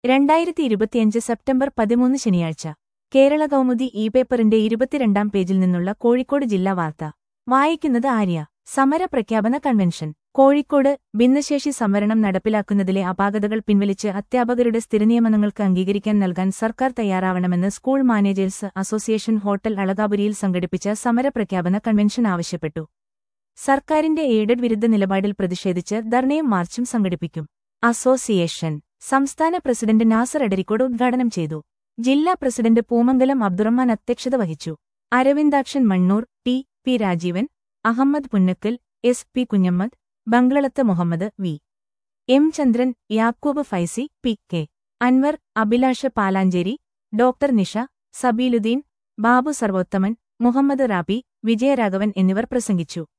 രണ്ടായിരത്തി ഇരുപത്തിയഞ്ച് സെപ്റ്റംബർ പതിമൂന്ന് ശനിയാഴ്ച കേരള കൗമുദി ഇ പേപ്പറിന്റെ ഇരുപത്തിരണ്ടാം പേജിൽ നിന്നുള്ള കോഴിക്കോട് ജില്ലാ വാർത്ത വായിക്കുന്നത് ആര്യ സമര പ്രഖ്യാപന കൺവെൻഷൻ കോഴിക്കോട് ഭിന്നശേഷി സംവരണം നടപ്പിലാക്കുന്നതിലെ അപാകതകൾ പിൻവലിച്ച് അധ്യാപകരുടെ സ്ഥിരനിയമനങ്ങൾക്ക് അംഗീകരിക്കാൻ നൽകാൻ സർക്കാർ തയ്യാറാവണമെന്ന് സ്കൂൾ മാനേജേഴ്സ് അസോസിയേഷൻ ഹോട്ടൽ അളകാപുരിയിൽ സംഘടിപ്പിച്ച സമരപ്രഖ്യാപന കൺവെൻഷൻ ആവശ്യപ്പെട്ടു സർക്കാരിന്റെ എയ്ഡഡ് വിരുദ്ധ നിലപാടിൽ പ്രതിഷേധിച്ച് ധർണയും മാർച്ചും സംഘടിപ്പിക്കും അസോസിയേഷൻ സംസ്ഥാന പ്രസിഡന്റ് നാസർ എടരിക്കോട് ഉദ്ഘാടനം ചെയ്തു ജില്ലാ പ്രസിഡന്റ് പൂമംഗലം അബ്ദുറഹ്മാൻ അധ്യക്ഷത വഹിച്ചു Aravindakshan Mannur T P Rajeevan Ahammed Punnakkal S P Kunhammed Bangalath Muhammed V M Chandran Yakub Faizi P K Anwar Abhilash Palanchery doctor Nisha Sabeeludheen Babu Sarvothaman Muhammed Rabi Vijayaraghavan എന്നിവർ പ്രസംഗിച്ചു